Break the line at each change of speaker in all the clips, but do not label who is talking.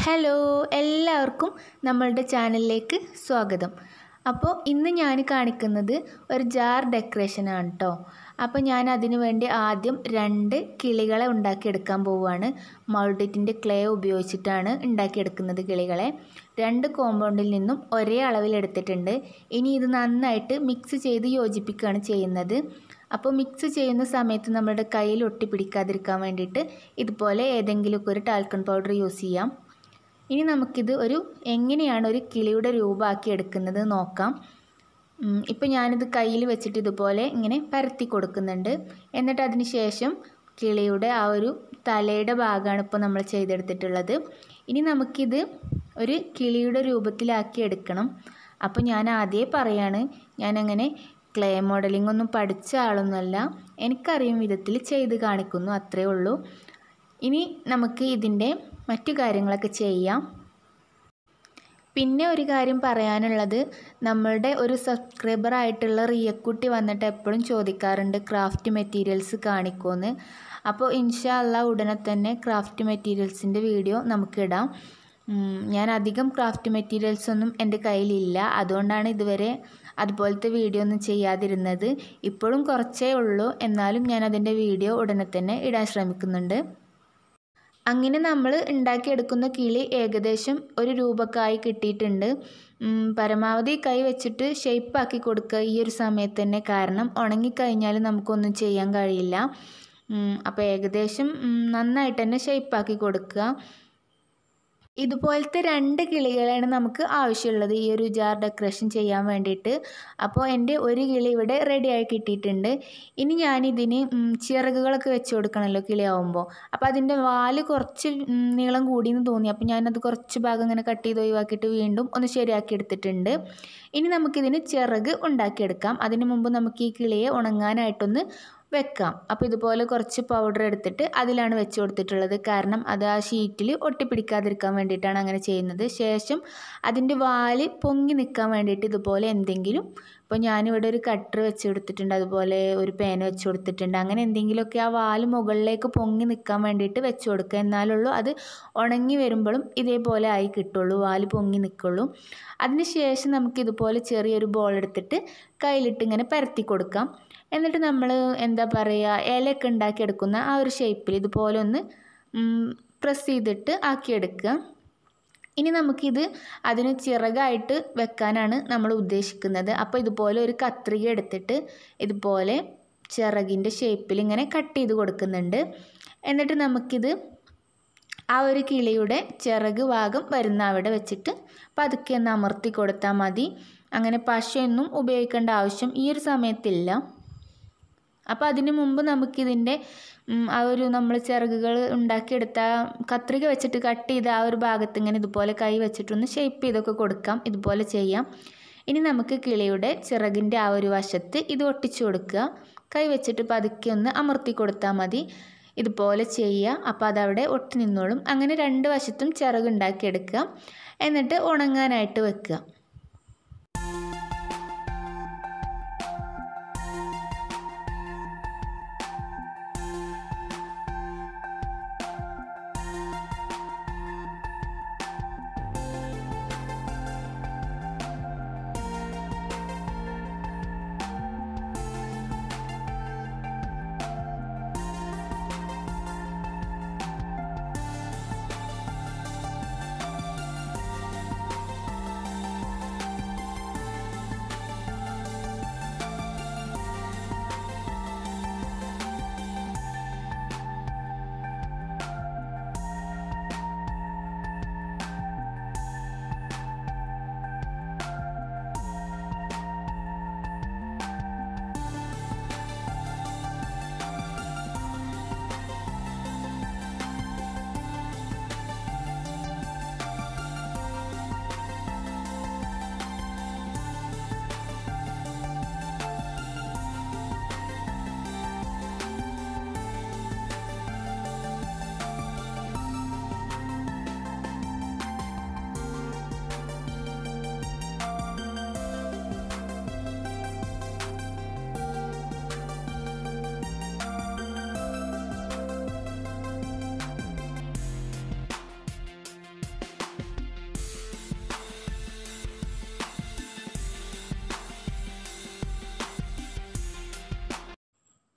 hello എല്ലാവർക്കും നമ്മളുടെ ചാനലിലേക്ക് സ്വാഗതം അപ്പോൾ ഇന്ന് ഞാൻ കാണിക്കുന്നത് ഒരു ജാർ ഡെക്കറേഷനാണ് കേട്ടോ അപ്പോൾ ഞാൻ അതിനു വേണ്ടി ആദ്യം രണ്ട് കിളികളെ ഉണ്ടാക്കിയെടുക്കാൻ പോവുകയാണ് മൾഡിറ്റിൻ്റെ ക്ലേ ഉപയോഗിച്ചിട്ടാണ് ഉണ്ടാക്കിയെടുക്കുന്നത് കിളികളെ രണ്ട് കോമ്പൗണ്ടിൽ നിന്നും ഒരേ അളവിൽ എടുത്തിട്ടുണ്ട് ഇനി ഇത് നന്നായിട്ട് മിക്സ് ചെയ്ത് യോജിപ്പിക്കുകയാണ് ചെയ്യുന്നത് അപ്പോൾ മിക്സ് ചെയ്യുന്ന സമയത്ത് നമ്മുടെ കയ്യിൽ ഒട്ടിപ്പിടിക്കാതിരിക്കാൻ വേണ്ടിയിട്ട് ഇതുപോലെ ഏതെങ്കിലുമൊക്കെ ഒരു ടാൽക്കൺ പൗഡർ യൂസ് ചെയ്യാം ഇനി നമുക്കിത് ഒരു എങ്ങനെയാണ് ഒരു കിളിയുടെ രൂപമാക്കി എടുക്കുന്നത് നോക്കാം ഇപ്പം ഞാനിത് കയ്യിൽ വെച്ചിട്ട് ഇതുപോലെ ഇങ്ങനെ പരത്തി കൊടുക്കുന്നുണ്ട് എന്നിട്ട് അതിന് ശേഷം കിളിയുടെ ആ ഒരു തലയുടെ ഭാഗമാണ് ഇപ്പോൾ നമ്മൾ ചെയ്തെടുത്തിട്ടുള്ളത് ഇനി നമുക്കിത് ഒരു കിളിയുടെ രൂപത്തിലാക്കി എടുക്കണം അപ്പോൾ ഞാൻ ആദ്യമേ പറയാണ് ഞാനങ്ങനെ ക്ലേ മോഡലിംഗ് ഒന്നും പഠിച്ച ആളൊന്നുമല്ല എനിക്കറിയും വിധത്തിൽ ചെയ്ത് കാണിക്കുന്നു അത്രയേ ഉള്ളൂ ഇനി നമുക്ക് ഇതിൻ്റെ മറ്റു കാര്യങ്ങളൊക്കെ ചെയ്യാം പിന്നെ ഒരു കാര്യം പറയാനുള്ളത് നമ്മളുടെ ഒരു സബ്സ്ക്രൈബർ ആയിട്ടുള്ള റിയക്കുട്ടി വന്നിട്ട് എപ്പോഴും ചോദിക്കാറുണ്ട് ക്രാഫ്റ്റ് മെറ്റീരിയൽസ് കാണിക്കുമെന്ന് അപ്പോൾ ഇൻഷാ അല്ല ഉടനെ തന്നെ ക്രാഫ്റ്റ് മെറ്റീരിയൽസിൻ്റെ വീഡിയോ നമുക്കിടാം ഞാൻ അധികം ക്രാഫ്റ്റ് മെറ്റീരിയൽസ് ഒന്നും എൻ്റെ കയ്യിലില്ല അതുകൊണ്ടാണ് ഇതുവരെ അതുപോലത്തെ വീഡിയോ ഒന്നും ചെയ്യാതിരുന്നത് ഇപ്പോഴും കുറച്ചേ ഉള്ളൂ എന്നാലും ഞാൻ അതിൻ്റെ വീഡിയോ ഉടനെ തന്നെ ഇടാൻ ശ്രമിക്കുന്നുണ്ട് അങ്ങനെ നമ്മൾ ഉണ്ടാക്കിയെടുക്കുന്ന കിളി ഏകദേശം ഒരു രൂപക്കായി കിട്ടിയിട്ടുണ്ട് പരമാവധി കൈ വെച്ചിട്ട് ഷേപ്പാക്കി കൊടുക്കുക ഈ ഒരു സമയത്ത് തന്നെ കാരണം ഉണങ്ങിക്കഴിഞ്ഞാൽ നമുക്കൊന്നും ചെയ്യാൻ കഴിയില്ല അപ്പോൾ ഏകദേശം നന്നായിട്ട് തന്നെ ഷേപ്പാക്കി കൊടുക്കുക ഇതുപോലത്തെ രണ്ട് കിളികളാണ് നമുക്ക് ആവശ്യമുള്ളത് ഈ ഒരു ജാർ ഡെക്കറേഷൻ ചെയ്യാൻ വേണ്ടിയിട്ട് അപ്പോൾ എൻ്റെ ഒരു കിളി ഇവിടെ റെഡിയായി കിട്ടിയിട്ടുണ്ട് ഇനി ഞാനിതിന് ചിറകുകളൊക്കെ വെച്ച് കൊടുക്കണമല്ലോ കിളിയാവുമ്പോൾ അപ്പോൾ അതിൻ്റെ വാല് കുറച്ച് നീളം കൂടിയെന്ന് തോന്നി അപ്പോൾ ഞാനത് കുറച്ച് ഭാഗം ഇങ്ങനെ കട്ട് ചെയ്ത് ഒഴിവാക്കിയിട്ട് വീണ്ടും ഒന്ന് ശരിയാക്കി എടുത്തിട്ടുണ്ട് ഇനി നമുക്കിതിന് ചിറക് ഉണ്ടാക്കിയെടുക്കാം അതിന് മുമ്പ് നമുക്ക് ഈ കിളിയെ ഉണങ്ങാനായിട്ടൊന്ന് വെക്കാം അപ്പോൾ ഇതുപോലെ കുറച്ച് പൗഡർ എടുത്തിട്ട് അതിലാണ് വെച്ച് കൊടുത്തിട്ടുള്ളത് കാരണം അത് ആ ഷീറ്റിൽ ഒട്ടിപ്പിടിക്കാതിരിക്കാൻ വേണ്ടിയിട്ടാണ് അങ്ങനെ ചെയ്യുന്നത് ശേഷം അതിൻ്റെ വാല് പൊങ്ങി നിൽക്കാൻ വേണ്ടിയിട്ട് ഇതുപോലെ എന്തെങ്കിലും ഇപ്പോൾ ഞാനിവിടെ ഒരു കട്ടർ വെച്ച് കൊടുത്തിട്ടുണ്ട് അതുപോലെ ഒരു പേന വെച്ച് കൊടുത്തിട്ടുണ്ട് അങ്ങനെ എന്തെങ്കിലുമൊക്കെ ആ വാല് മുകളിലേക്ക് പൊങ്ങി നിൽക്കാൻ വേണ്ടിയിട്ട് വെച്ച് കൊടുക്കുക എന്നാലുള്ളൂ അത് ഉണങ്ങി വരുമ്പോഴും ഇതേപോലെ ആയി കിട്ടുള്ളൂ വാല് പൊങ്ങി നിൽക്കുള്ളൂ അതിന് ശേഷം നമുക്ക് ഇതുപോലെ ചെറിയൊരു ബോൾ എടുത്തിട്ട് കയ്യിലിട്ട് ഇങ്ങനെ പരത്തി കൊടുക്കാം എന്നിട്ട് നമ്മൾ എന്താ പറയുക ഇലയൊക്കെ ഉണ്ടാക്കിയെടുക്കുന്ന ആ ഒരു ഷേപ്പിൽ ഇതുപോലെ ഒന്ന് പ്രസ് ചെയ്തിട്ട് ആക്കിയെടുക്കുക ഇനി നമുക്കിത് അതിന് ചിറകായിട്ട് വെക്കാനാണ് നമ്മൾ ഉദ്ദേശിക്കുന്നത് അപ്പോൾ ഇതുപോലെ ഒരു കത്രിക എടുത്തിട്ട് ഇതുപോലെ ചിറകിൻ്റെ ഷേപ്പിൽ ഇങ്ങനെ കട്ട് ചെയ്ത് കൊടുക്കുന്നുണ്ട് എന്നിട്ട് നമുക്കിത് ആ ഒരു കിളിയുടെ ചിറക് ഭാഗം വരുന്ന അവിടെ വെച്ചിട്ട് പതുക്കെ ഒന്ന് അമർത്തി കൊടുത്താൽ മതി അങ്ങനെ പശയൊന്നും ഉപയോഗിക്കേണ്ട ആവശ്യം ഈ ഒരു സമയത്തില്ല അപ്പോൾ അതിന് മുമ്പ് നമുക്കിതിൻ്റെ ആ ഒരു നമ്മൾ ചിറകുകൾ ഉണ്ടാക്കിയെടുത്ത കത്രിക വെച്ചിട്ട് കട്ട് ചെയ്ത ആ ഒരു ഭാഗത്ത് ഇങ്ങനെ ഇതുപോലെ കൈ വെച്ചിട്ടൊന്ന് ഷേപ്പ് ചെയ്തൊക്കെ കൊടുക്കാം ഇതുപോലെ ചെയ്യാം ഇനി നമുക്ക് കിളിയുടെ ചിറകിൻ്റെ ആ ഒരു വശത്ത് ഇത് ഒട്ടിച്ചു കൊടുക്കുക കൈ വെച്ചിട്ട് പതുക്കെ ഒന്ന് അമർത്തി കൊടുത്താൽ മതി ഇതുപോലെ ചെയ്യുക അപ്പോൾ അതവിടെ ഒട്ടി നിന്നോളും അങ്ങനെ രണ്ട് വശത്തും ചിറക് ഉണ്ടാക്കിയെടുക്കുക എന്നിട്ട് ഉണങ്ങാനായിട്ട് വെക്കുക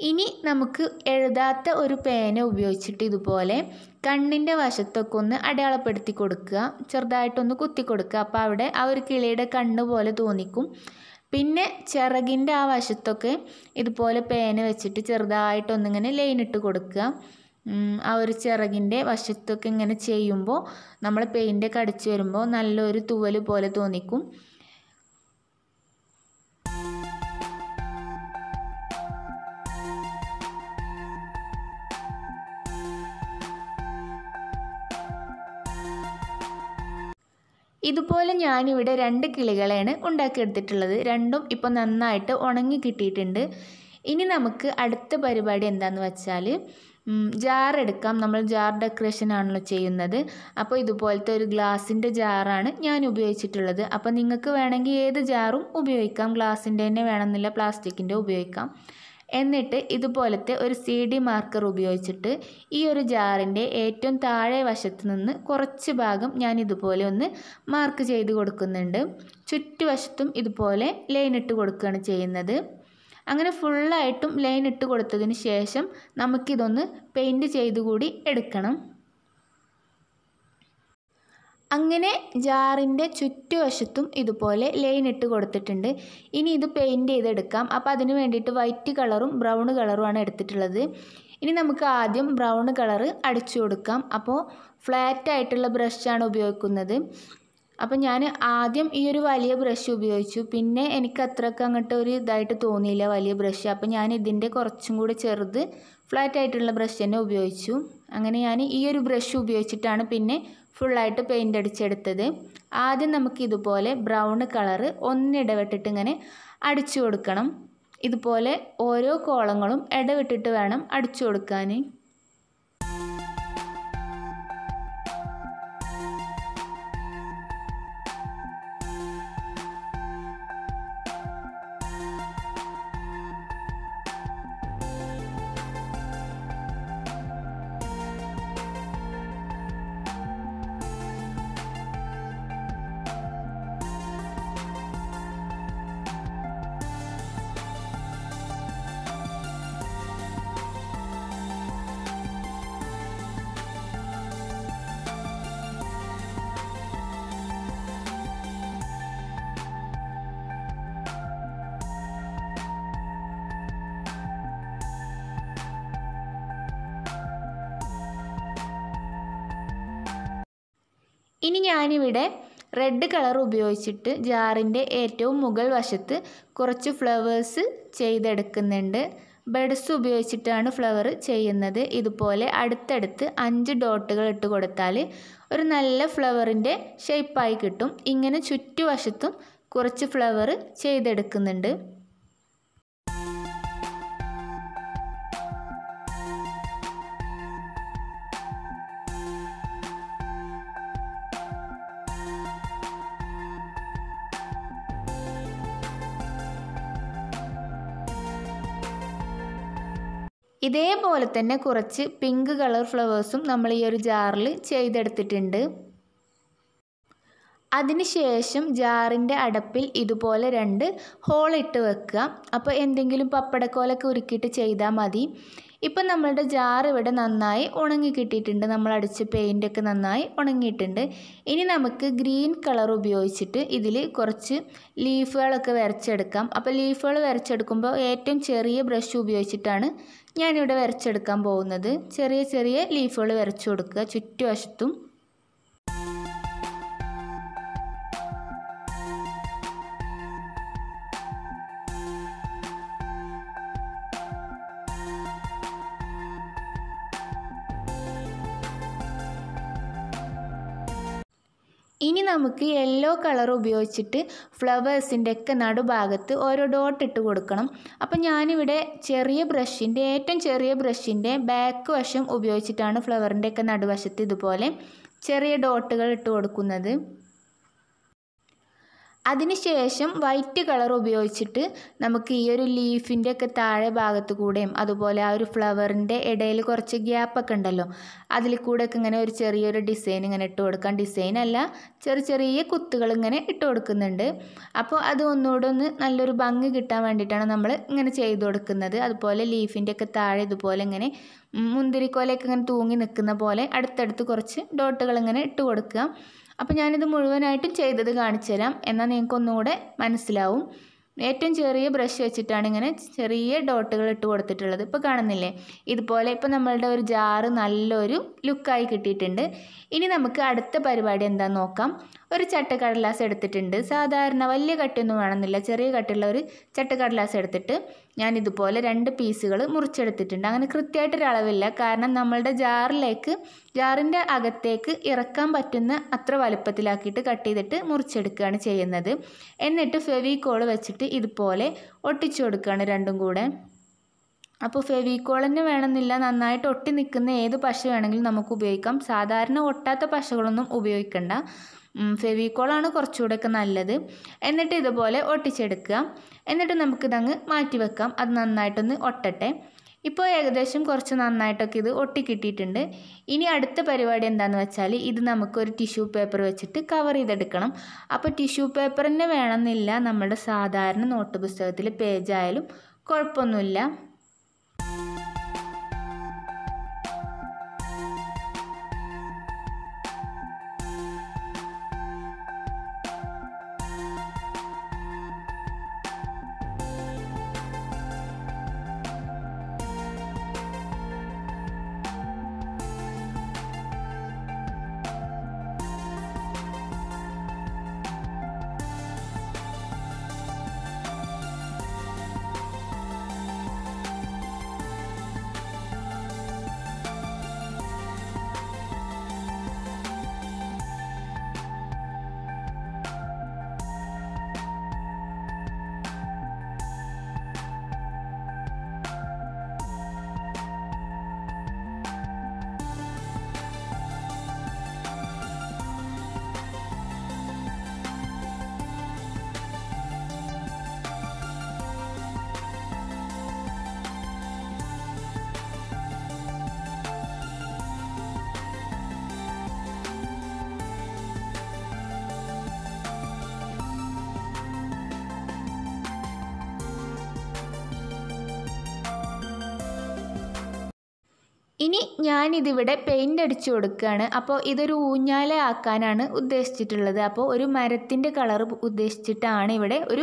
ഇനി നമുക്ക് എഴുതാത്ത ഒരു പേന ഉപയോഗിച്ചിട്ട് ഇതുപോലെ കണ്ണിൻ്റെ വശത്തൊക്കെ ഒന്ന് അടയാളപ്പെടുത്തി കൊടുക്കുക ചെറുതായിട്ടൊന്ന് കുത്തി കൊടുക്കുക അപ്പോൾ അവിടെ ആ ഒരു കിളിയുടെ കണ്ണ് പോലെ തോന്നിക്കും പിന്നെ ചിറകിൻ്റെ ആ വശത്തൊക്കെ ഇതുപോലെ പേന വെച്ചിട്ട് ചെറുതായിട്ടൊന്നിങ്ങനെ ലൈൻ ഇട്ട് കൊടുക്കുക ആ ഒരു ചിറകിൻ്റെ വശത്തൊക്കെ ഇങ്ങനെ ചെയ്യുമ്പോൾ നമ്മൾ പെയിൻ്റൊക്കെ അടിച്ച് വരുമ്പോൾ നല്ലൊരു തൂവൽ പോലെ തോന്നിക്കും ഇതുപോലെ ഞാനിവിടെ രണ്ട് കിളികളെയാണ് ഉണ്ടാക്കിയെടുത്തിട്ടുള്ളത് രണ്ടും ഇപ്പോൾ നന്നായിട്ട് ഉണങ്ങി കിട്ടിയിട്ടുണ്ട് ഇനി നമുക്ക് അടുത്ത പരിപാടി എന്താണെന്ന് വെച്ചാൽ ജാർ എടുക്കാം നമ്മൾ ജാർ ഡെക്കറേഷൻ ആണല്ലോ ചെയ്യുന്നത് അപ്പോൾ ഇതുപോലത്തെ ഒരു ഗ്ലാസിൻ്റെ ജാറാണ് ഞാൻ ഉപയോഗിച്ചിട്ടുള്ളത് അപ്പോൾ നിങ്ങൾക്ക് വേണമെങ്കിൽ ഏത് ജാറും ഉപയോഗിക്കാം ഗ്ലാസിൻ്റെ തന്നെ വേണമെന്നില്ല പ്ലാസ്റ്റിക്കിൻ്റെ ഉപയോഗിക്കാം എന്നിട്ട് ഇതുപോലത്തെ ഒരു സി ഡി മാർക്കർ ഉപയോഗിച്ചിട്ട് ഈ ഒരു ജാറിൻ്റെ ഏറ്റവും താഴെ വശത്ത് നിന്ന് കുറച്ച് ഭാഗം ഞാൻ ഇതുപോലെ ഒന്ന് മാർക്ക് ചെയ്ത് കൊടുക്കുന്നുണ്ട് ചുറ്റുവശത്തും ഇതുപോലെ ലൈൻ ഇട്ട് കൊടുക്കുകയാണ് ചെയ്യുന്നത് അങ്ങനെ ഫുള്ളായിട്ടും ലൈൻ ഇട്ട് കൊടുത്തതിന് ശേഷം നമുക്കിതൊന്ന് പെയിൻറ് ചെയ്ത് കൂടി എടുക്കണം അങ്ങനെ ജാറിൻ്റെ ചുറ്റുവശത്തും ഇതുപോലെ ലൈൻ ഇട്ട് കൊടുത്തിട്ടുണ്ട് ഇനി ഇത് പെയിൻറ് ചെയ്തെടുക്കാം അപ്പോൾ അതിന് വേണ്ടിയിട്ട് വൈറ്റ് കളറും ബ്രൗൺ കളറുമാണ് എടുത്തിട്ടുള്ളത് ഇനി നമുക്ക് ആദ്യം ബ്രൗൺ കളറ് അടിച്ചു കൊടുക്കാം അപ്പോൾ ഫ്ലാറ്റ് ആയിട്ടുള്ള ബ്രഷാണ് ഉപയോഗിക്കുന്നത് അപ്പം ഞാൻ ആദ്യം ഈ ഒരു വലിയ ബ്രഷ് ഉപയോഗിച്ചു പിന്നെ എനിക്ക് അത്രയ്ക്ക് അങ്ങോട്ട് ഒരു ഇതായിട്ട് തോന്നിയില്ല വലിയ ബ്രഷ് അപ്പം ഞാൻ ഇതിൻ്റെ കുറച്ചും കൂടി ചെറുത് ഫ്ലാറ്റ് ആയിട്ടുള്ള ബ്രഷ് തന്നെ ഉപയോഗിച്ചു അങ്ങനെ ഞാൻ ഈ ഒരു ബ്രഷ് ഉപയോഗിച്ചിട്ടാണ് പിന്നെ ഫുള്ളായിട്ട് പെയിൻ്റ് അടിച്ചെടുത്തത് ആദ്യം നമുക്ക് ഇതുപോലെ ബ്രൗൺ കളറ് ഒന്നിടവിട്ടിട്ട് ഇങ്ങനെ അടിച്ചു കൊടുക്കണം ഇതുപോലെ ഓരോ കോളങ്ങളും ഇടവിട്ടിട്ട് വേണം അടിച്ചു കൊടുക്കാൻ ഇനി ഞാനിവിടെ റെഡ് കളർ ഉപയോഗിച്ചിട്ട് ജാറിൻ്റെ ഏറ്റവും മുകൾ വശത്ത് കുറച്ച് ഫ്ലവേഴ്സ് ചെയ്തെടുക്കുന്നുണ്ട് ബഡ്സ് ഉപയോഗിച്ചിട്ടാണ് ഫ്ലവർ ചെയ്യുന്നത് ഇതുപോലെ അടുത്തടുത്ത് അഞ്ച് ഡോട്ടുകൾ ഇട്ട് കൊടുത്താൽ ഒരു നല്ല ഫ്ലവറിൻ്റെ ഷേപ്പായി കിട്ടും ഇങ്ങനെ ചുറ്റുവശത്തും കുറച്ച് ഫ്ലവർ ചെയ്തെടുക്കുന്നുണ്ട് ഇതേപോലെ തന്നെ കുറച്ച് പിങ്ക് കളർ ഫ്ലവേഴ്സും നമ്മൾ ഈ ഒരു ജാറിൽ ചെയ്തെടുത്തിട്ടുണ്ട് അതിനുശേഷം ജാറിൻ്റെ അടപ്പിൽ ഇതുപോലെ രണ്ട് ഹോൾ ഇട്ട് വെക്കുക അപ്പോൾ എന്തെങ്കിലും പപ്പടക്കോലൊക്കെ ഉരുക്കിയിട്ട് ചെയ്താൽ മതി ഇപ്പം നമ്മളുടെ ജാർ ഇവിടെ നന്നായി ഉണങ്ങി കിട്ടിയിട്ടുണ്ട് നമ്മൾ അടിച്ച പെയിൻ്റൊക്കെ നന്നായി ഉണങ്ങിയിട്ടുണ്ട് ഇനി നമുക്ക് ഗ്രീൻ കളർ ഉപയോഗിച്ചിട്ട് ഇതിൽ കുറച്ച് ലീഫുകളൊക്കെ വരച്ചെടുക്കാം അപ്പോൾ ലീഫുകൾ വരച്ചെടുക്കുമ്പോൾ ഏറ്റവും ചെറിയ ബ്രഷ് ഉപയോഗിച്ചിട്ടാണ് ഞാനിവിടെ വരച്ചെടുക്കാൻ പോകുന്നത് ചെറിയ ചെറിയ ലീഫുകൾ വരച്ചു കൊടുക്കുക ചുറ്റുവശത്തും ഇനി നമുക്ക് യെല്ലോ കളർ ഉപയോഗിച്ചിട്ട് ഫ്ലവേഴ്സിൻ്റെ ഒക്കെ നടുഭാഗത്ത് ഓരോ ഡോട്ട് ഇട്ട് കൊടുക്കണം അപ്പം ഞാനിവിടെ ചെറിയ ബ്രഷിൻ്റെ ഏറ്റവും ചെറിയ ബ്രഷിൻ്റെ ബാക്ക് വശം ഉപയോഗിച്ചിട്ടാണ് ഫ്ലവറിൻ്റെ ഒക്കെ നടുവശത്ത് ഇതുപോലെ ചെറിയ ഡോട്ടുകൾ ഇട്ട് കൊടുക്കുന്നത് അതിനുശേഷം വൈറ്റ് കളർ ഉപയോഗിച്ചിട്ട് നമുക്ക് ഈ ഒരു ലീഫിൻ്റെ ഒക്കെ താഴെ ഭാഗത്ത് കൂടെയും അതുപോലെ ആ ഒരു ഫ്ലവറിൻ്റെ ഇടയിൽ കുറച്ച് ഗ്യാപ്പൊക്കെ ഉണ്ടല്ലോ അതിൽ കൂടെ ഒക്കെ ഇങ്ങനെ ഒരു ചെറിയൊരു ഡിസൈൻ ഇങ്ങനെ ഇട്ട് കൊടുക്കാം ഡിസൈൻ അല്ല ചെറിയ ചെറിയ കുത്തുകൾ ഇങ്ങനെ ഇട്ട് കൊടുക്കുന്നുണ്ട് അപ്പോൾ അത് ഒന്നുകൂടെ ഒന്ന് നല്ലൊരു ഭംഗി കിട്ടാൻ വേണ്ടിയിട്ടാണ് നമ്മൾ ഇങ്ങനെ ചെയ്ത് കൊടുക്കുന്നത് അതുപോലെ ലീഫിൻ്റെ ഒക്കെ താഴെ ഇതുപോലെ ഇങ്ങനെ മുന്തിരിക്കോലയൊക്കെ ഇങ്ങനെ തൂങ്ങി നിൽക്കുന്ന പോലെ അടുത്തടുത്ത് കുറച്ച് ഡോട്ടുകൾ ഇങ്ങനെ ഇട്ട് കൊടുക്കുക അപ്പോൾ ഞാനിത് മുഴുവനായിട്ടും ചെയ്തത് കാണിച്ചു തരാം എന്നാൽ നിങ്ങൾക്ക് ഒന്നുകൂടെ മനസ്സിലാവും ഏറ്റവും ചെറിയ ബ്രഷ് വെച്ചിട്ടാണ് ഇങ്ങനെ ചെറിയ ഡോട്ടുകൾ ഇട്ട് കൊടുത്തിട്ടുള്ളത് ഇപ്പോൾ കാണുന്നില്ലേ ഇതുപോലെ ഇപ്പോൾ നമ്മളുടെ ഒരു ജാറ് നല്ലൊരു ലുക്കായി കിട്ടിയിട്ടുണ്ട് ഇനി നമുക്ക് അടുത്ത പരിപാടി എന്താണെന്ന് നോക്കാം ഒരു ചട്ടക്കടലാസ് എടുത്തിട്ടുണ്ട് സാധാരണ വലിയ കട്ടിയൊന്നും വേണമെന്നില്ല ചെറിയ കട്ടിയുള്ള ഒരു ചട്ടക്കടലാസ് എടുത്തിട്ട് ഞാൻ ഇതുപോലെ രണ്ട് പീസുകൾ മുറിച്ചെടുത്തിട്ടുണ്ട് അങ്ങനെ കൃത്യമായിട്ടൊരു അളവില്ല കാരണം നമ്മളുടെ ജാറിലേക്ക് ജാറിൻ്റെ അകത്തേക്ക് ഇറക്കാൻ പറ്റുന്ന അത്ര വലുപ്പത്തിലാക്കിയിട്ട് കട്ട് ചെയ്തിട്ട് മുറിച്ചെടുക്കുകയാണ് ചെയ്യുന്നത് എന്നിട്ട് ഫെവിക്കോൾ വെച്ചിട്ട് ഇതുപോലെ ഒട്ടിച്ചു കൊടുക്കുകയാണ് രണ്ടും കൂടെ അപ്പോൾ ഫെവിക്കോൾ തന്നെ വേണമെന്നില്ല നന്നായിട്ട് ഒട്ടി നിൽക്കുന്ന ഏത് പശ വേണമെങ്കിലും നമുക്ക് ഉപയോഗിക്കാം സാധാരണ ഒട്ടാത്ത പശകളൊന്നും ഉപയോഗിക്കണ്ട ഫെവിക്കോളാണ് കുറച്ചുകൂടെയൊക്കെ നല്ലത് എന്നിട്ട് ഇതുപോലെ ഒട്ടിച്ചെടുക്കുക എന്നിട്ട് നമുക്കിതങ്ങ് മാറ്റി വെക്കാം അത് നന്നായിട്ടൊന്ന് ഒട്ടട്ടെ ഇപ്പോൾ ഏകദേശം കുറച്ച് നന്നായിട്ടൊക്കെ ഇത് ഒട്ടിക്കിട്ടിയിട്ടുണ്ട് ഇനി അടുത്ത പരിപാടി എന്താണെന്ന് വെച്ചാൽ ഇത് നമുക്കൊരു ടിഷ്യൂ പേപ്പർ വെച്ചിട്ട് കവർ ചെയ്തെടുക്കണം അപ്പോൾ ടിഷ്യൂ പേപ്പർ തന്നെ വേണമെന്നില്ല നമ്മുടെ സാധാരണ നോട്ട് പുസ്തകത്തിൽ പേജായാലും കുഴപ്പമൊന്നുമില്ല ഇനി ഞാനിതിവിടെ പെയിൻ്റ് അടിച്ചു കൊടുക്കുകയാണ് അപ്പോൾ ഇതൊരു ഊഞ്ഞാല ആക്കാനാണ് ഉദ്ദേശിച്ചിട്ടുള്ളത് അപ്പോൾ ഒരു മരത്തിൻ്റെ കളർ ഉദ്ദേശിച്ചിട്ടാണ് ഇവിടെ ഒരു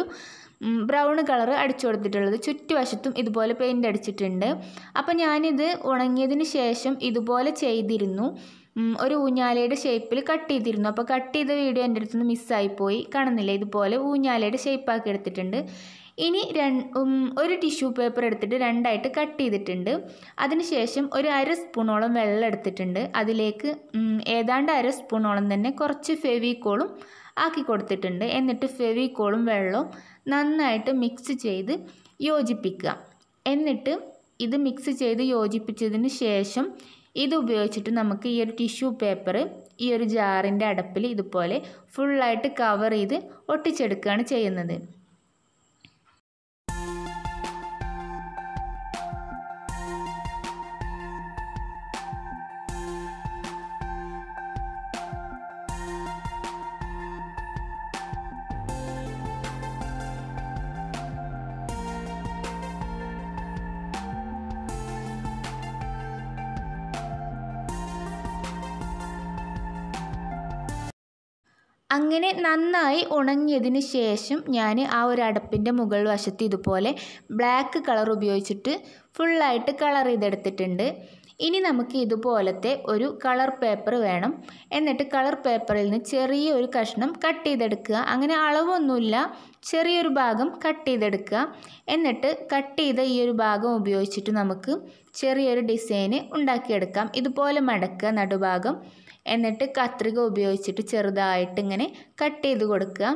ബ്രൗൺ കളർ അടിച്ചു കൊടുത്തിട്ടുള്ളത് ചുറ്റുവശത്തും ഇതുപോലെ പെയിൻ്റ് അടിച്ചിട്ടുണ്ട് അപ്പോൾ ഞാനിത് ഉണങ്ങിയതിന് ശേഷം ഇതുപോലെ ചെയ്തിരുന്നു ഒരു ഊഞ്ഞാലയുടെ ഷേപ്പിൽ കട്ട് ചെയ്തിരുന്നു അപ്പോൾ കട്ട് ചെയ്ത വീഡിയോ എൻ്റെ അടുത്തുനിന്ന് മിസ്സായിപ്പോയി കാണുന്നില്ല ഇതുപോലെ ഊഞ്ഞാലയുടെ ഷേപ്പാക്കി എടുത്തിട്ടുണ്ട് ഇനി ഒരു ടിഷ്യൂ പേപ്പർ എടുത്തിട്ട് രണ്ടായിട്ട് കട്ട് ചെയ്തിട്ടുണ്ട് അതിനുശേഷം ഒരു അര സ്പൂണോളം വെള്ളം എടുത്തിട്ടുണ്ട് അതിലേക്ക് ഏതാണ്ട് അര സ്പൂണോളം തന്നെ കുറച്ച് ഫെവിക്കോളും ആക്കി കൊടുത്തിട്ടുണ്ട് എന്നിട്ട് ഫെവിക്കോളും വെള്ളവും നന്നായിട്ട് മിക്സ് ചെയ്ത് യോജിപ്പിക്കുക എന്നിട്ട് ഇത് മിക്സ് ചെയ്ത് യോജിപ്പിച്ചതിന് ശേഷം ഇത് ഉപയോഗിച്ചിട്ട് നമുക്ക് ഈ ഒരു ടിഷ്യൂ പേപ്പർ ഈ ഒരു ജാറിൻ്റെ അടപ്പിൽ ഇതുപോലെ ഫുള്ളായിട്ട് കവർ ചെയ്ത് ഒട്ടിച്ചെടുക്കുകയാണ് ചെയ്യുന്നത് അങ്ങനെ നന്നായി ഉണങ്ങിയതിന് ശേഷം ഞാൻ ആ ഒരു അടപ്പിൻ്റെ മുകൾ വശത്ത് ഇതുപോലെ ബ്ലാക്ക് കളർ ഉപയോഗിച്ചിട്ട് ഫുള്ളായിട്ട് കളർ ചെയ്തെടുത്തിട്ടുണ്ട് ഇനി നമുക്ക് ഇതുപോലത്തെ ഒരു കളർ പേപ്പർ വേണം എന്നിട്ട് കളർ പേപ്പറിൽ നിന്ന് ചെറിയൊരു കഷ്ണം കട്ട് ചെയ്തെടുക്കുക അങ്ങനെ അളവൊന്നുമില്ല ചെറിയൊരു ഭാഗം കട്ട് ചെയ്തെടുക്കുക എന്നിട്ട് കട്ട് ചെയ്ത ഈ ഒരു ഭാഗം ഉപയോഗിച്ചിട്ട് നമുക്ക് ചെറിയൊരു ഡിസൈന് ഉണ്ടാക്കിയെടുക്കാം ഇതുപോലെ മടക്കുക നടുഭാഗം എന്നിട്ട് കത്രിക ഉപയോഗിച്ചിട്ട് ചെറുതായിട്ട് ഇങ്ങനെ കട്ട് ചെയ്ത് കൊടുക്കുക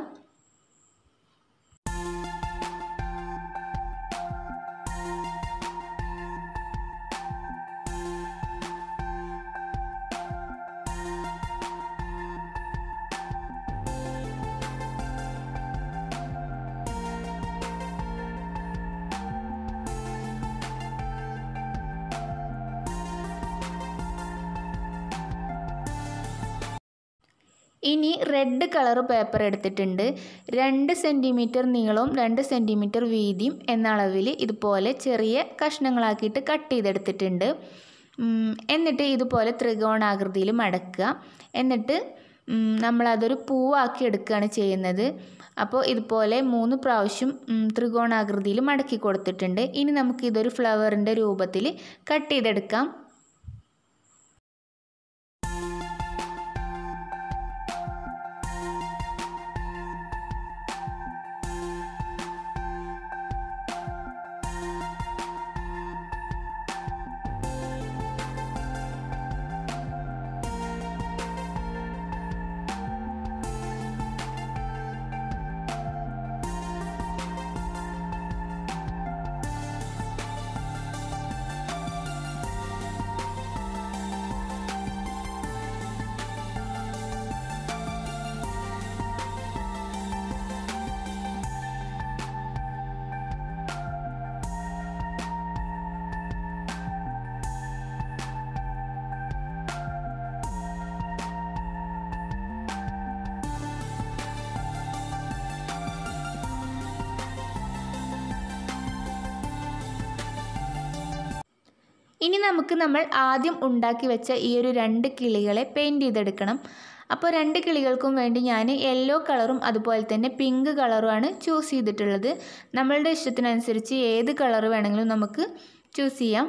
ഇനി റെഡ് കളർ പേപ്പർ എടുത്തിട്ടുണ്ട് രണ്ട് സെൻറ്റിമീറ്റർ നീളവും രണ്ട് സെൻറ്റിമീറ്റർ വീതിയും എന്ന അളവിൽ ഇതുപോലെ ചെറിയ കഷ്ണങ്ങളാക്കിയിട്ട് കട്ട് ചെയ്തെടുത്തിട്ടുണ്ട് ഉം, എന്നിട്ട് ഇതുപോലെ ത്രികോണാകൃതിയിൽ മടക്കുക എന്നിട്ട് ഉം, നമ്മളതൊരു പൂവാക്കി എടുക്കുകയാണ് ചെയ്യുന്നത് അപ്പോൾ ഇതുപോലെ മൂന്ന് പ്രാവശ്യം ഉം, ത്രികോണാകൃതിയിൽ മടക്കി കൊടുത്തിട്ടുണ്ട് ഇനി നമുക്ക് ഇതൊരു ഫ്ലവറിൻ്റെ രൂപത്തിൽ കട്ട് ചെയ്തെടുക്കാം ഇനി നമുക്ക് നമ്മൾ ആദ്യം ഉണ്ടാക്കി വെച്ച ഈ ഒരു രണ്ട് കിളികളെ പെയിൻറ് ചെയ്തെടുക്കണം അപ്പോൾ രണ്ട് കിളികൾക്കും വേണ്ടി ഞാൻ യെല്ലോ കളറും അതുപോലെ തന്നെ പിങ്ക് കളറുമാണ് ചൂസ് ചെയ്തിട്ടുള്ളത് നമ്മളുടെ ഇഷ്ടത്തിനനുസരിച്ച് ഏത് കളർ വേണമെങ്കിലും നമുക്ക് ചൂസ് ചെയ്യാം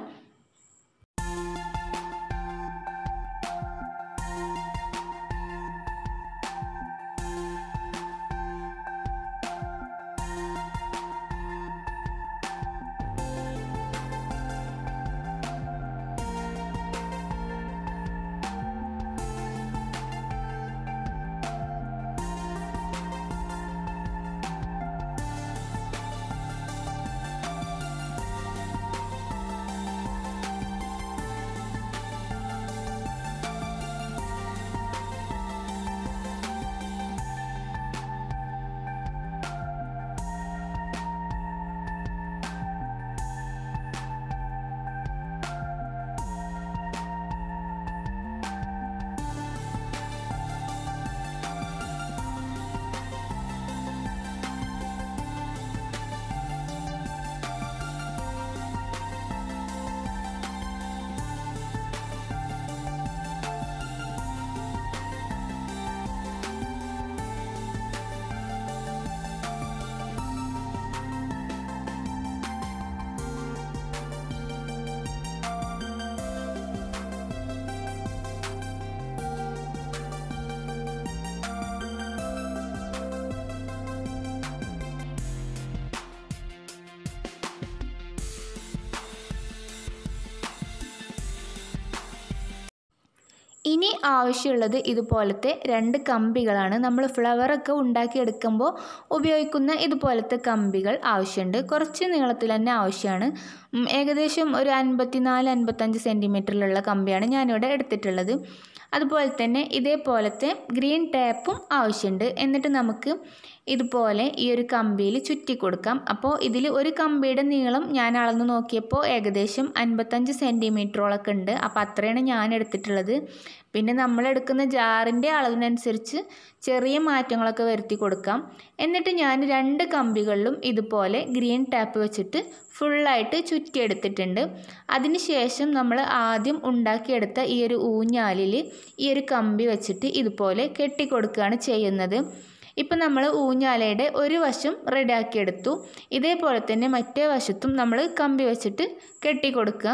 ഇനി ആവശ്യമുള്ളത് ഇതുപോലത്തെ രണ്ട് കമ്പികളാണ് നമ്മൾ ഫ്ലവറൊക്കെ ഉണ്ടാക്കിയെടുക്കുമ്പോൾ ഉപയോഗിക്കുന്ന ഇതുപോലത്തെ കമ്പികൾ ആവശ്യമുണ്ട് കുറച്ച് നീളത്തിൽ തന്നെ ആവശ്യമാണ് ഉം, ഏകദേശം ഒരു അൻപത്തിനാല് അൻപത്തഞ്ച് സെൻറ്റിമീറ്ററിലുള്ള കമ്പിയാണ് ഞാനിവിടെ എടുത്തിട്ടുള്ളത് അതുപോലെ തന്നെ ഇതേപോലത്തെ ഗ്രീൻ ടാപ്പും ആവശ്യമുണ്ട് എന്നിട്ട് നമുക്ക് ഇതുപോലെ ഈ ഒരു കമ്പിയിൽ ചുറ്റി കൊടുക്കാം അപ്പോൾ ഇതിൽ ഒരു കമ്പിയുടെ നീളം ഞാൻ അളന്ന് നോക്കിയപ്പോൾ ഏകദേശം അൻപത്തഞ്ച് സെൻറ്റിമീറ്ററോളൊക്കെ ഉണ്ട് അപ്പോൾ അത്രയാണ് ഞാൻ എടുത്തിട്ടുള്ളത് പിന്നെ നമ്മൾ എടുക്കുന്ന ജാറിൻ്റെ അളവിനനുസരിച്ച് ചെറിയ മാറ്റങ്ങളൊക്കെ വരുത്തി കൊടുക്കാം എന്നിട്ട് ഞാൻ രണ്ട് കമ്പികളിലും ഇതുപോലെ ഗ്രീൻ ടാപ്പ് വെച്ചിട്ട് ഫുള്ളായിട്ട് ചുറ്റിയെടുത്തിട്ടുണ്ട് അതിനുശേഷം നമ്മൾ ആദ്യം ഉണ്ടാക്കിയെടുത്ത ഈ ഒരു ഊഞ്ഞാലിൽ ഈ ഒരു കമ്പി വെച്ചിട്ട് ഇതുപോലെ കെട്ടിക്കൊടുക്കുകയാണ് ചെയ്യുന്നത് ഇപ്പം നമ്മൾ ഊഞ്ഞാലയുടെ ഒരു വശം റെഡിയാക്കിയെടുത്തു ഇതേപോലെ തന്നെ മറ്റേ വശത്തും നമ്മൾ കമ്പി വെച്ചിട്ട് കെട്ടിക്കൊടുക്കുക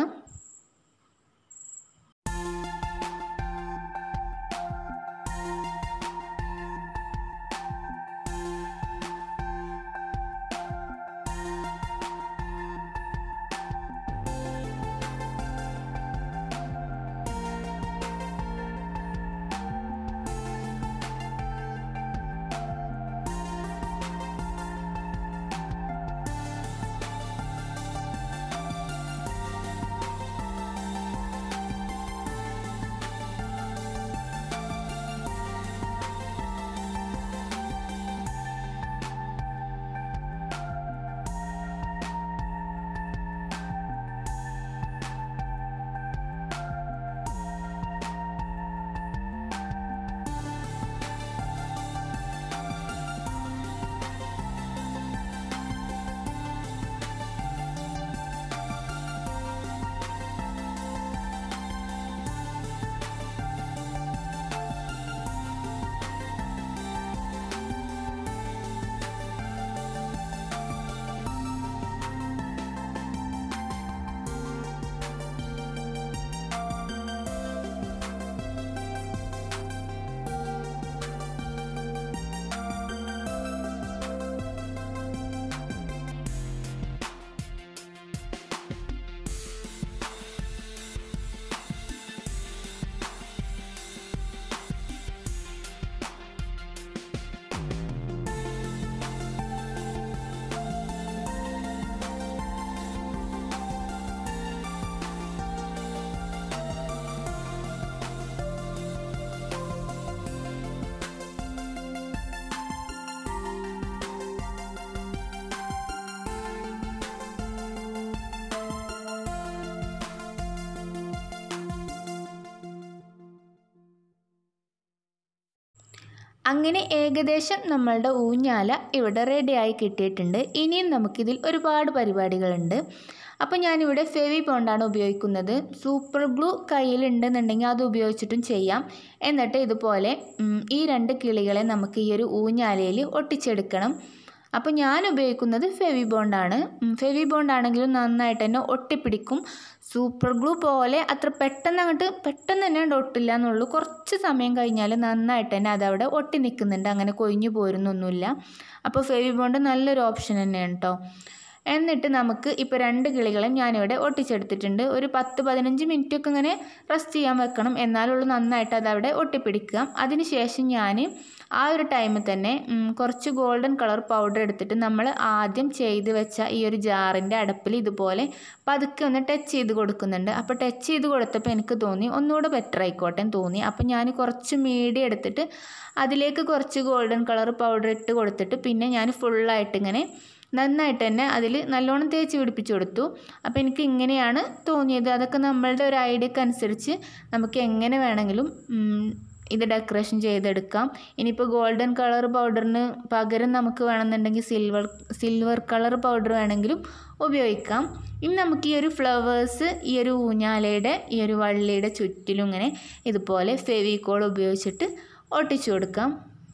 അങ്ങനെ ഏകദേശം നമ്മളുടെ ഊഞ്ഞാല ഇവിടെ റെഡിയായി കിട്ടിയിട്ടുണ്ട് ഇനിയും നമുക്കിതിൽ ഒരുപാട് പരിപാടികളുണ്ട് അപ്പോൾ ഞാനിവിടെ ഫെവി ബോണ്ടാണ് ഉപയോഗിക്കുന്നത് സൂപ്പർ ഗ്ലൂ കയ്യിലുണ്ടെന്നുണ്ടെങ്കിൽ അത് ഉപയോഗിച്ചിട്ടും ചെയ്യാം എന്നിട്ട് ഇതുപോലെ ഉം, ഈ രണ്ട് കിളികളെ നമുക്ക് ഈ ഒരു ഊഞ്ഞാലയിൽ ഒട്ടിച്ചെടുക്കണം അപ്പോൾ ഞാൻ ഉപയോഗിക്കുന്നത് ഫെവി ബോണ്ടാണ് ഉം, ഫെവി ബോണ്ടാണെങ്കിലും നന്നായിട്ട് തന്നെ ഒട്ടിപ്പിടിക്കും സൂപ്പർ ഗ്ലൂ പോലെ അത്ര പെട്ടെന്ന് അങ്ങോട്ട് പെട്ടെന്ന് തന്നെ അങ്ങട് ഒട്ടില്ല എന്നുള്ളൂ കുറച്ച് സമയം കഴിഞ്ഞാൽ നന്നായിട്ട് തന്നെ അതവിടെ ഒട്ടി നിൽക്കുന്നുണ്ട് അങ്ങനെ കൊഴിഞ്ഞു പോരുന്നൊന്നുമില്ല അപ്പോൾ ഫെവി ബോണ്ട് നല്ലൊരു ഓപ്ഷൻ തന്നെയാണ് കേട്ടോ എന്നിട്ട് നമുക്ക് ഇപ്പോൾ രണ്ട് കിളികളെയും ഞാനിവിടെ ഒട്ടിച്ചെടുത്തിട്ടുണ്ട് ഒരു പത്ത് പതിനഞ്ച് മിനിറ്റൊക്കെ ഇങ്ങനെ റെസ്റ്റ് ചെയ്യാൻ വെക്കണം എന്നാലുള്ളൂ നന്നായിട്ട് അതവിടെ ഒട്ടിപ്പിടിക്കുക അതിന് ശേഷം ഞാൻ ആ ഒരു ടൈമിൽ തന്നെ ഉം, കുറച്ച് ഗോൾഡൻ കളർ പൗഡർ എടുത്തിട്ട് നമ്മൾ ആദ്യം ചെയ്ത് വെച്ച ഈ ഒരു ജാറിൻ്റെ അടപ്പിൽ ഇതുപോലെ പതുക്കെ ഒന്ന് ടച്ച് ചെയ്ത് കൊടുക്കുന്നുണ്ട് അപ്പോൾ ടച്ച് ചെയ്ത് കൊടുത്തപ്പോൾ എനിക്ക് തോന്നി ഒന്നുകൂടെ ബെറ്റർ ആയിക്കോട്ടെ എന്ന് തോന്നി അപ്പോൾ ഞാൻ കുറച്ച് മീഡിയം എടുത്തിട്ട് അതിലേക്ക് കുറച്ച് ഗോൾഡൻ കളർ പൗഡർ ഇട്ട് കൊടുത്തിട്ട് പിന്നെ ഞാൻ ഫുള്ളായിട്ട് ഇങ്ങനെ നന്നായിട്ട് തന്നെ അതിൽ നല്ലോണം തേച്ച് പിടിപ്പിച്ച് കൊടുത്തു അപ്പോൾ എനിക്ക് ഇങ്ങനെയാണ് തോന്നിയത് അതൊക്കെ നമ്മളുടെ ഒരു ഐഡിയക്ക് അനുസരിച്ച് നമുക്ക് എങ്ങനെ വേണമെങ്കിലും ഉം, ഇത് ഡെക്കറേഷൻ ചെയ്തെടുക്കാം ഇനിയിപ്പോൾ ഗോൾഡൻ കളർ പൗഡറിന് പകരം നമുക്ക് വേണമെന്നുണ്ടെങ്കിൽ സിൽവർ സിൽവർ കളർ പൗഡർ വേണമെങ്കിലും ഉപയോഗിക്കാം ഇനി നമുക്ക് ഈ ഒരു ഫ്ലവേഴ്സ് ഈ ഒരു ഊഞ്ഞാലയുടെ ഈ ഒരു വള്ളിയുടെ ചുറ്റിലും ഇങ്ങനെ ഇതുപോലെ ഫെവിക്കോൾ ഉപയോഗിച്ചിട്ട് ഒട്ടിച്ചു കൊടുക്കാം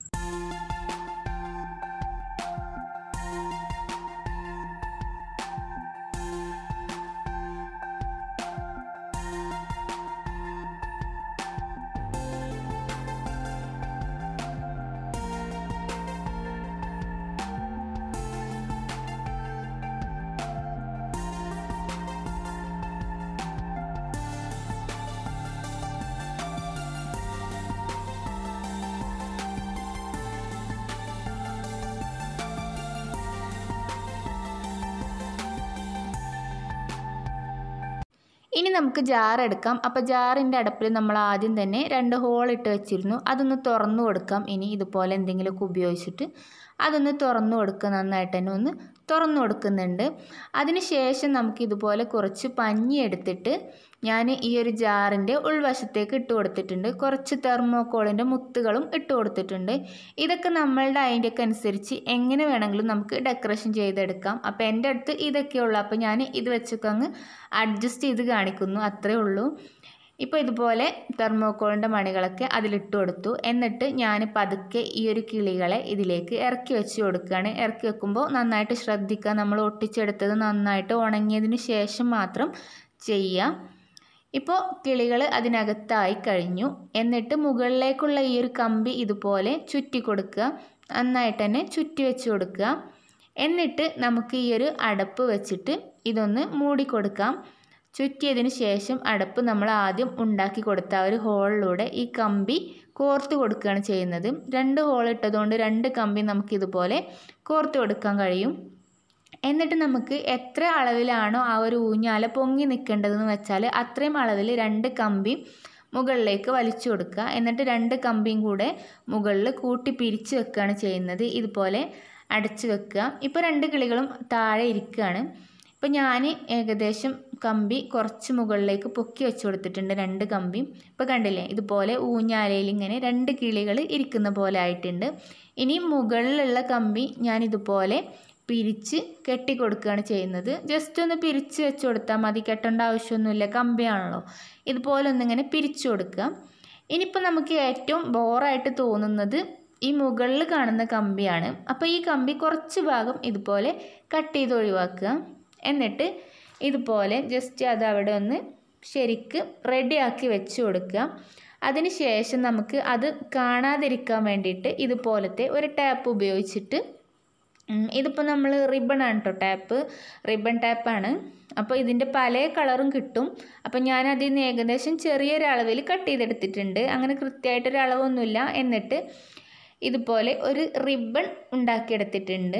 ഇനി നമുക്ക് ജാർ എടുക്കാം അപ്പോൾ ജാറിൻ്റെ അടപ്പിൽ നമ്മൾ ആദ്യം തന്നെ രണ്ട് ഹോൾ ഇട്ട് വെച്ചിരുന്നു അതൊന്ന് തുറന്നു കൊടുക്കാം ഇനി ഇതുപോലെ എന്തെങ്കിലുമൊക്കെ ഉപയോഗിച്ചിട്ട് അതൊന്ന് തുറന്നു കൊടുക്കുക നന്നായിട്ട് തന്നെ ഒന്ന് തുറന്നു കൊടുക്കുന്നുണ്ട് അതിന് ശേഷം നമുക്ക് ഇതുപോലെ കുറച്ച് പഞ്ഞി എടുത്തിട്ട് ഞാൻ ഈ ഒരു ജാറിൻ്റെ ഉൾവശത്തേക്ക് ഇട്ട് കൊടുത്തിട്ടുണ്ട് കുറച്ച് തെർമോക്കോളിൻ്റെ മുത്തുകളും ഇട്ട് കൊടുത്തിട്ടുണ്ട് ഇതൊക്കെ നമ്മളുടെ അതിൻ്റെയൊക്കെ അനുസരിച്ച് എങ്ങനെ വേണമെങ്കിലും നമുക്ക് ഡെക്കറേഷൻ ചെയ്തെടുക്കാം അപ്പോൾ എൻ്റെ അടുത്ത് ഇതൊക്കെയുള്ളൂ അപ്പോൾ ഞാൻ ഇത് വെച്ചൊക്കെ അങ്ങ് അഡ്ജസ്റ്റ് ചെയ്ത് കാണിക്കുന്നു അത്രേ ഉള്ളൂ ഇപ്പോൾ ഇതുപോലെ തെർമോക്കോളിൻ്റെ മണികളൊക്കെ അതിലിട്ട് കൊടുത്തു എന്നിട്ട് ഞാൻ പതുക്കെ ഈ ഒരു കിളികളെ ഇതിലേക്ക് ഇറക്കി വെച്ച് കൊടുക്കുകയാണ് ഇറക്കി വെക്കുമ്പോൾ നന്നായിട്ട് ശ്രദ്ധിക്കുക നമ്മൾ ഒട്ടിച്ചെടുത്തത് നന്നായിട്ട് ഉണങ്ങിയതിന് ശേഷം മാത്രം ചെയ്യുക ഇപ്പോൾ കിളികൾ അതിനകത്തായി കഴിഞ്ഞു എന്നിട്ട് മുകളിലേക്കുള്ള ഈ ഒരു കമ്പി ഇതുപോലെ ചുറ്റി കൊടുക്കുക നന്നായിട്ട് തന്നെ ചുറ്റി വെച്ച് കൊടുക്കുക എന്നിട്ട് നമുക്ക് ഈ ഒരു അടപ്പ് വെച്ചിട്ട് ഇതൊന്ന് മൂടി കൊടുക്കാം ചുറ്റിയതിന് ശേഷം അടപ്പ് നമ്മൾ ആദ്യം ഉണ്ടാക്കി കൊടുത്ത ആ ഒരു ഹോളിലൂടെ ഈ കമ്പി കോർത്ത് കൊടുക്കുകയാണ് ചെയ്യുന്നത് രണ്ട് ഹോൾ ഇട്ടതുകൊണ്ട് രണ്ട് കമ്പി നമുക്കിതുപോലെ കോർത്ത് കൊടുക്കാൻ കഴിയും എന്നിട്ട് നമുക്ക് എത്ര അളവിലാണോ ആ ഒരു ഊഞ്ഞാല പൊങ്ങി നിൽക്കേണ്ടതെന്ന് വെച്ചാൽ അത്രയും അളവിൽ രണ്ട് കമ്പി മുകളിലേക്ക് വലിച്ചു കൊടുക്കുക എന്നിട്ട് രണ്ട് കമ്പിയും കൂടെ മുകളിൽ കൂട്ടി പിരിച്ച് വെക്കുകയാണ് ചെയ്യുന്നത് ഇതുപോലെ അടച്ച് വെക്കുക ഇപ്പോൾ രണ്ട് കിളികളും താഴെ ഇരിക്കുകയാണ് ഇപ്പോൾ ഞാൻ ഏകദേശം കമ്പി കുറച്ച് മുകളിലേക്ക് പൊക്കി വെച്ച് കൊടുത്തിട്ടുണ്ട് രണ്ട് കമ്പിയും ഇപ്പോൾ കണ്ടില്ലേ ഇതുപോലെ ഊഞ്ഞാലയിൽ ഇങ്ങനെ രണ്ട് കിളികൾ ഇരിക്കുന്ന പോലെ ആയിട്ടുണ്ട് ഇനി മുകളിലുള്ള കമ്പി ഞാൻ ഇതുപോലെ പിരിച്ച് കെട്ടി കൊടുക്കുകയാണ് ചെയ്യുന്നത് ജസ്റ്റ് ഒന്ന് പിരിച്ച് വെച്ച് കൊടുത്താൽ മതി കെട്ടേണ്ട ആവശ്യമൊന്നുമില്ല കമ്പിയാണല്ലോ ഇതുപോലെ ഒന്നിങ്ങനെ പിരിച്ചു കൊടുക്കുക ഇനിയിപ്പോൾ നമുക്ക് ഏറ്റവും ബോറായിട്ട് തോന്നുന്നത് ഈ മുകളിൽ കാണുന്ന കമ്പിയാണ് അപ്പോൾ ഈ കമ്പി കുറച്ച് ഭാഗം ഇതുപോലെ കട്ട് ചെയ്ത് ഒഴിവാക്കുക എന്നിട്ട് ഇതുപോലെ ജസ്റ്റ് അത് അവിടെ ഒന്ന് ശരിക്ക് റെഡിയാക്കി വെച്ച് കൊടുക്കുക അതിന് ശേഷം നമുക്ക് അത് കാണാതിരിക്കാൻ വേണ്ടിയിട്ട് ഇതുപോലത്തെ ഒരു ടാപ്പ് ഉപയോഗിച്ചിട്ട് ഉം, ഇതിപ്പോൾ നമ്മൾ റിബണാണ് കേട്ടോ ടാപ്പ് റിബൺ ടാപ്പാണ് അപ്പോൾ ഇതിൻ്റെ പല കളറും കിട്ടും അപ്പോൾ ഞാൻ അതിൽ നിന്ന് ഏകദേശം ചെറിയൊരു അളവിൽ കട്ട് ചെയ്തെടുത്തിട്ടുണ്ട് അങ്ങനെ കൃത്യമായിട്ടൊരു അളവൊന്നുമില്ല എന്നിട്ട് ഇതുപോലെ ഒരു റിബൺ ഉണ്ടാക്കിയെടുത്തിട്ടുണ്ട്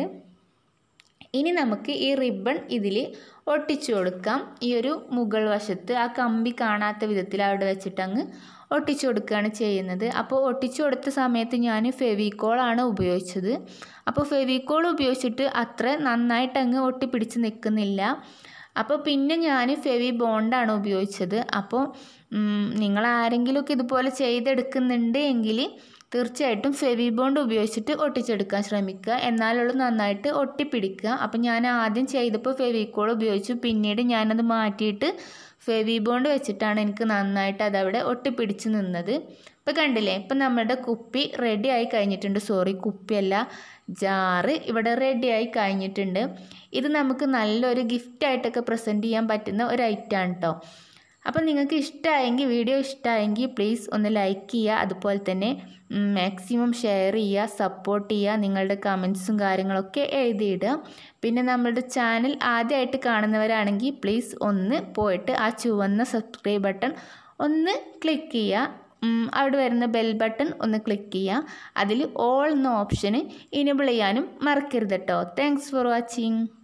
ഇനി നമുക്ക് ഈ റിബൺ ഇതിൽ ഒട്ടിച്ചു കൊടുക്കാം ഈ ഒരു മുകൾ വശത്ത് ആ കമ്പി കാണാത്ത വിധത്തിൽ അവിടെ വെച്ചിട്ട് അങ്ങ് ഒട്ടിച്ചു കൊടുക്കുകയാണ് ചെയ്യുന്നത് അപ്പോൾ ഒട്ടിച്ചു കൊടുത്ത സമയത്ത് ഞാൻ ഫെവിക്കോളാണ് ഉപയോഗിച്ചത് അപ്പോൾ ഫെവിക്കോൾ ഉപയോഗിച്ചിട്ട് അത്ര നന്നായിട്ട് അങ്ങ് ഒട്ടിപ്പിടിച്ച് നിൽക്കുന്നില്ല അപ്പോൾ പിന്നെ ഞാൻ ഫെവി ബോണ്ടാണ് ഉപയോഗിച്ചത് അപ്പോൾ ഉം, നിങ്ങൾ ആരെങ്കിലുമൊക്കെ ഇതുപോലെ ചെയ്തെടുക്കുന്നുണ്ട് എങ്കിൽ തീർച്ചയായിട്ടും ഫെവി ബോണ്ട് ഉപയോഗിച്ചിട്ട് ഒട്ടിച്ചെടുക്കാൻ ശ്രമിക്കുക എന്നാലുള്ളൂ നന്നായിട്ട് ഒട്ടിപ്പിടിക്കുക അപ്പം ഞാൻ ആദ്യം ചെയ്തപ്പോൾ ഫെവിക്കോൾ ഉപയോഗിച്ചു പിന്നീട് ഞാനത് മാറ്റിയിട്ട് ഫെവി ബോണ്ട് വെച്ചിട്ടാണ് എനിക്ക് നന്നായിട്ട് അതവിടെ ഒട്ടിപ്പിടിച്ച് നിന്നത് ഇപ്പം കണ്ടില്ലേ ഇപ്പം നമ്മുടെ കുപ്പി റെഡി ആയി കഴിഞ്ഞിട്ടുണ്ട് സോറി കുപ്പിയല്ല ജാറ് ഇവിടെ റെഡി ആയി കഴിഞ്ഞിട്ടുണ്ട് ഇത് നമുക്ക് നല്ലൊരു ഗിഫ്റ്റായിട്ടൊക്കെ പ്രസൻറ്റ് ചെയ്യാൻ പറ്റുന്ന ഒരു ഐറ്റമാണ് കേട്ടോ അപ്പം നിങ്ങൾക്ക് ഇഷ്ടമായെങ്കിൽ വീഡിയോ ഇഷ്ടമായെങ്കിൽ പ്ലീസ് ഒന്ന് ലൈക്ക് ചെയ്യുക അതുപോലെ തന്നെ മാക്സിമം ഷെയർ ചെയ്യുക സപ്പോർട്ട് ചെയ്യുക നിങ്ങളുടെ കമൻസും കാര്യങ്ങളൊക്കെ എഴുതിയിടുക പിന്നെ നമ്മളുടെ ചാനൽ ആദ്യമായിട്ട് കാണുന്നവരാണെങ്കിൽ പ്ലീസ് ഒന്ന് പോയിട്ട് ആ ചുവന്ന സബ്സ്ക്രൈബ് ബട്ടൺ ഒന്ന് ക്ലിക്ക് ചെയ്യുക അവിടെ വരുന്ന ബെൽ ബട്ടൺ ഒന്ന് ക്ലിക്ക് ചെയ്യുക അതിൽ ഓൾ എന്ന ഓപ്ഷന് ഇനബിൾ ചെയ്യാനും മറക്കരുത് കേട്ടോ താങ്ക്സ് ഫോർ വാച്ചിങ്